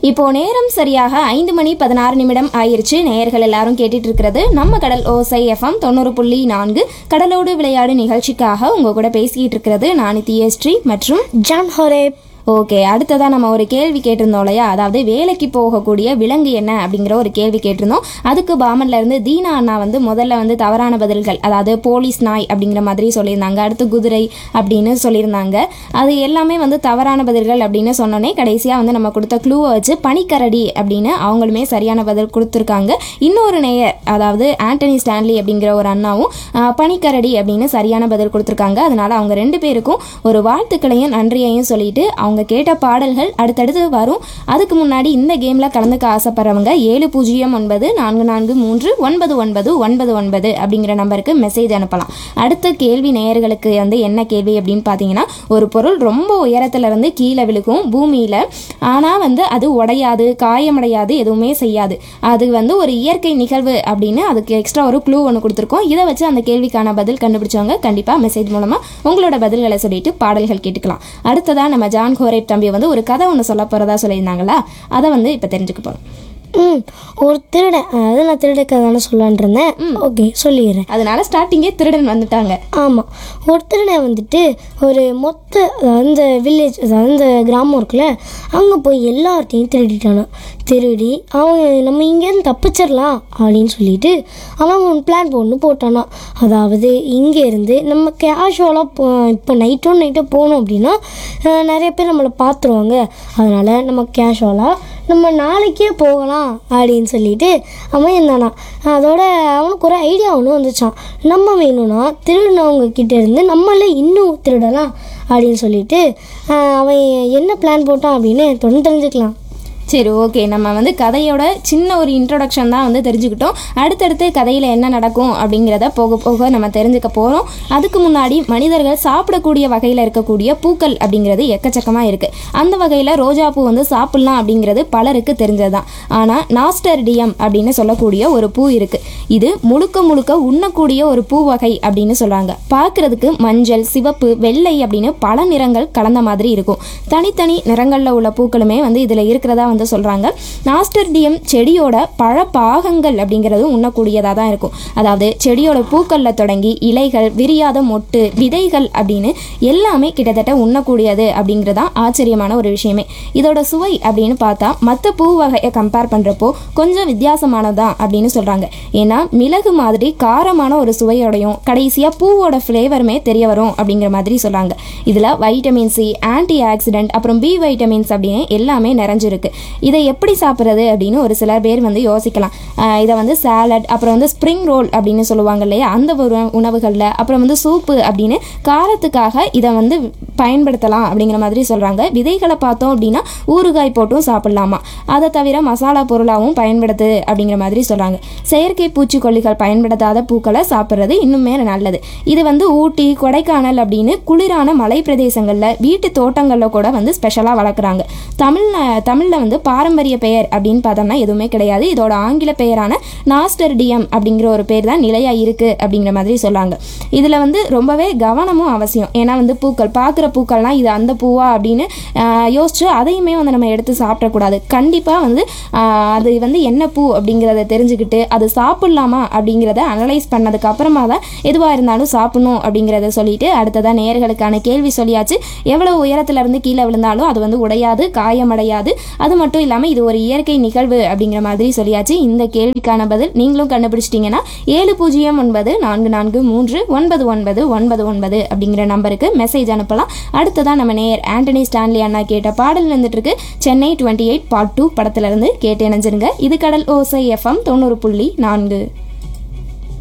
இப்போ நேரம் சரியாக ஐந்து மணி பதினாறு நிமிடம் ஆயிருச்சு நேயர்கள் எல்லாரும் கேட்டுட்டு இருக்கிறது நம்ம கடல் ஓசை எஃப்எம் தொண்ணூறு புள்ளி நான்கு கடலோடு விளையாடு நிகழ்ச்சிக்காக உங்க கூட பேசிக்கிட்டு இருக்கிறது நானி தியஸ்ரீ மற்றும் ஜான் ஹொரேப் ஓகே அடுத்ததா நம்ம ஒரு கேள்வி கேட்டிருந்தோம் இல்லையா அதாவது வேலைக்கு போகக்கூடிய விலங்கு என்ன அப்படிங்கிற ஒரு கேள்வி கேட்டிருந்தோம் அதுக்கு பாமன்ல இருந்து தீனா அண்ணா வந்து முதல்ல வந்து தவறான பதில்கள் அதாவது போலீஸ் நாய் அப்படிங்கிற மாதிரி சொல்லியிருந்தாங்க அடுத்து குதிரை அப்படின்னு சொல்லியிருந்தாங்க அது எல்லாமே வந்து தவறான பதில்கள் அப்படின்னு சொன்னோன்னே கடைசியாக வந்து நம்ம கொடுத்த க்ளூவை வச்சு பனிக்கரடி அப்படின்னு அவங்களுமே சரியான பதில் கொடுத்துருக்காங்க இன்னொரு நேயர் அதாவது ஆண்டனி ஸ்டான்லி அப்படிங்கிற ஒரு அண்ணாவும் ஆஹ், பனிக்கரடி அப்படின்னு சரியான பதில் கொடுத்துருக்காங்க அதனால அவங்க ரெண்டு பேருக்கும் ஒரு வாழ்த்துக்களையும் நன்றியையும் சொல்லிட்டு அவங்க கேட்ட பாடல்கள் அடுத்தடுத்து வரும் அதுக்கு முன்னாடி இந்த கேம்ல கலந்துக்க ஆசைப்படுறவங்க ஏழு பூஜ்ஜியம் ஒன்பது நான்கு நான்கு மூன்று ஒன்பது ஒன்பது ஒன்பது ஒன்பது அப்படிங்கிற நம்பருக்கு மெசேஜ் அனுப்பலாம் அடுத்த கேள்வி நேயர்களுக்கு வந்து என்ன கேள்வி அப்படின்னு பார்த்தீங்கன்னா ஒரு பொருள் ரொம்ப உயரத்துல இருந்து கீழே விழுகும் பூமியில ஆனா வந்து அது உடையாது காயமடையாது எதுவுமே செய்யாது அது வந்து ஒரு இயற்கை நிகழ்வு அப்படின்னு அதுக்கு எக்ஸ்ட்ரா ஒரு க்ளூ ஒன்று கொடுத்துருக்கோம் இதை வச்சு அந்த கேள்விக்கான பதில் கண்டுபிடிச்சவங்க கண்டிப்பா மெசேஜ் மூலமா உங்களோட பதில்களை சொல்லிட்டு பாடல்கள் கேட்டுக்கலாம் அடுத்ததா நம்ம ஜான் கோரேப் தம்பி வந்து ஒரு கதை ஒன்று சொல்ல போறதா சொல்லியிருந்தாங்களா அதை வந்து இப்போ தெரிஞ்சுக்க போறோம் ம் ஒரு திருடன் அதாவது நான் திருட கதை சொல்லலான் இருந்தேன் ஓகே சொல்லிடுறேன் அதனால ஸ்டார்டிங்கே திருடன் வந்துட்டாங்க ஆமாம் ஒரு திருடன் வந்துட்டு ஒரு மொத்த அதாவது இந்த வில்லேஜ் அதாவது இந்த கிராமம் இருக்குல்ல அங்கே போய் எல்லார்ட்டையும் திருடிட்டானான் திருடி அவன் நம்ம இங்கேருந்து தப்பிச்சிடலாம் அப்படின்னு சொல்லிட்டு அவன் ஒரு பிளான் ஒன்று போட்டானான் அதாவது இங்கேருந்து நம்ம கேஷுவலாக போ இப்போ நைட்டோ நைட்டோ போனோம் அப்படின்னா அஹ், நிறைய பேர் நம்மளை பார்த்துருவாங்க அதனால் நம்ம கேஷுவலாக நம்ம நாளைக்கே போகலாம் அப்படின்னு சொல்லிட்டு அவன் இருந்தானா அதோட அவனுக்கு ஒரு ஐடியா ஒன்று வந்துச்சான் நம்ம வேணும்னா திருடினவங்க கிட்ட இருந்து நம்மளே இன்னும் திருடலாம் அப்படின்னு சொல்லிட்டு ஆஹ், அவன் என்ன பிளான் போட்டான் அப்படின்னு தொடர்ந்து தெரிஞ்சுக்கலாம் சரி ஓகே நம்ம வந்து கதையோட சின்ன ஒரு இன்ட்ரோடக்ஷன் தான் வந்து தெரிஞ்சுக்கிட்டோம் அடுத்தடுத்து கதையில் என்ன நடக்கும் அப்படிங்கிறத போக போக நம்ம தெரிஞ்சுக்க போகிறோம் அதுக்கு முன்னாடி மனிதர்கள் சாப்பிடக்கூடிய வகையில் இருக்கக்கூடிய பூக்கள் அப்படிங்கிறது எக்கச்சக்கமாக இருக்குது அந்த வகையில் ரோஜாப்பூ வந்து சாப்பிட்லாம் அப்படிங்கிறது பலருக்கு தெரிஞ்சது தான் ஆனால் நாஸ்டர்டியம் அப்படின்னு சொல்லக்கூடிய ஒரு பூ இருக்குது இது முழுக்க முழுக்க உண்ணக்கூடிய ஒரு பூ வகை அப்படின்னு சொல்கிறாங்க பார்க்குறதுக்கு மஞ்சள் சிவப்பு வெள்ளை அப்படின்னு பல நிறங்கள் கலந்த மாதிரி இருக்கும் தனித்தனி நிறங்களில் உள்ள பூக்களுமே வந்து இதில் இருக்கிறதா வந்து சொல்கிறாங்க நாஸ்டர்டியம் செடியோட பழ பாகங்கள் அப்படிங்கிறது உண்ணக்கூடியதாக தான் இருக்கும் அதாவது செடியோட பூக்களில் தொடங்கி இலைகள் விரியாத மொட்டு விதைகள் அப்படின்னு எல்லாமே கிட்டத்தட்ட உண்ணக்கூடியது அப்படிங்கிறது தான் ஆச்சரியமான ஒரு விஷயமே இதோட சுவை அப்படின்னு பார்த்தா மற்ற பூ வகையை கம்பேர் பண்ணுறப்போ கொஞ்சம் வித்தியாசமானதான் அப்படின்னு சொல்கிறாங்க ஏன்னா மிளகு மாதிரி காரமான ஒரு சுவையோடையும் கடைசியாக பூவோட ஃப்ளேவருமே தெரிய வரும் அப்படிங்கிற மாதிரி சொல்கிறாங்க இதில் வைட்டமின் சி ஆன்டி ஆக்சிடென்ட் அப்புறம் பி வைட்டமின்ஸ் அப்படின்னு எல்லாமே நிறைஞ்சிருக்கு இதை எப்படி சாப்பிட்றது அப்படின்னு ஒரு சில பேர் வந்து யோசிக்கலாம் ஆஹ் இதை வந்து சாலட் அப்புறம் வந்து ஸ்ப்ரிங் ரோல் அப்படின்னு சொல்லுவாங்க இல்லையா அந்த ஒரு உணவுகளில் அப்புறம் வந்து சூப்பு அப்படின்னு காரத்துக்காக இதை வந்து பயன்படுத்தலாம் அப்படிங்கிற மாதிரி சொல்கிறாங்க விதைகளை பார்த்தோம் அப்படின்னா ஊறுகாய் போட்டும் சாப்பிட்லாமா அதை தவிர மசாலா பொருளாகவும் பயன்படுத்து அப்படிங்கிற மாதிரி சொல்கிறாங்க செயற்கை பூச்சிக்கொல்லிகள் பயன்படுத்தாத பூக்களை சாப்பிட்றது இன்னுமே நல்லது இது வந்து ஊட்டி கொடைக்கானல் அப்படின்னு குளிரான மலை பிரதேசங்களில் வீட்டு தோட்டங்களில் கூட வந்து ஸ்பெஷலாக வளர்க்குறாங்க தமிழ் தமிழில் வந்து பாரம்பரிய பெயர் அப்படின்னு பார்த்தோம்னா எதுவுமே கிடையாது இதோட ஆங்கில பெயரான நாஸ்டர்டியம் அப்படிங்கிற ஒரு பேர் தான் நிலையாக இருக்குது அப்படிங்கிற மாதிரி சொல்லாங்க இதில் வந்து ரொம்பவே கவனமும் அவசியம் ஏன்னா வந்து பூக்கள் பார்க்குற பூக்கள்லாம் இது அந்த பூவா அப்படின்னு ஆஹ், யோசிச்சு அதையுமே வந்து நம்ம எடுத்து சாப்பிடக்கூடாது கண்டிப்பாக வந்து ஆஹ், அது வந்து என்ன பூ அப்படிங்கிறத தெரிஞ்சுக்கிட்டு அது சாப்பிட்லாமா அப்படிங்கிறத அனலைஸ் பண்ணதுக்கு அப்புறமா தான் எதுவாக இருந்தாலும் சாப்பிடணும் அப்படிங்கிறத சொல்லிட்டு அடுத்ததாக நேயர்களுக்கான கேள்வி சொல்லியாச்சு எவ்வளோ உயரத்துல இருந்து கீழே விழுந்தாலும் அது வந்து உடையாது காயமடையாது அது மட்டும் இல்லாமல் இது ஒரு இயற்கை நிகழ்வு அப்படிங்கிற மாதிரி சொல்லியாச்சு இந்த கேள்விக்கான பதில் நீங்களும் கண்டுபிடிச்சிட்டிங்கன்னா ஏழு பூஜ்ஜியம் ஒன்பது நான்கு நான்கு மூன்று ஒன்பது ஒன்பது ஒன்பது ஒன்பது அப்படிங்கிற நம்பருக்கு மெசேஜ் அனுப்பலாம் அடுத்ததான் நம்ம நேயர் ஆண்டனி ஸ்டான்லி அண்ணா கேட்ட பாடல் வந்துட்டு இருக்கு Chennai twenty eight part two படத்துல இருந்து கேட்டு இணைஞ்சிருங்க இது கடல் ஓசை எஃப்எம் தொண்ணூறு புள்ளி நான்கு